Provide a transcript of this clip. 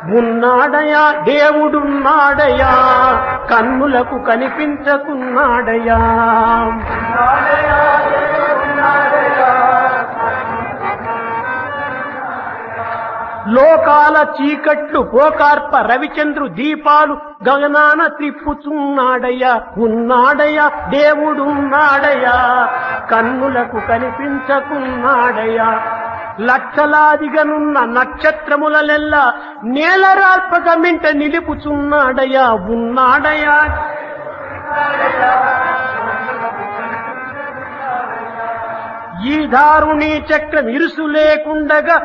ఉన్నాడయా దేవుడున్నాడయా కన్నులకు కనిపించకున్నాడయా లోకాల చీకట్లు పోకార్ప రవిచంద్రు దీపాలు గగనాన త్రిప్పుచున్నాడయ్యా ఉన్నాడయ్యా దేవుడున్నాడయ్యా కన్నులకు కనిపించకున్నాడయ్యా లక్షలాదిగనున్న నక్షత్రములలెల్లా నేలరాల్పక మింట నిలుపుచున్నాడయ్యా ఉన్నాడయ్యా ఈ దారుణి చక్రం ఇరుసు లేకుండగా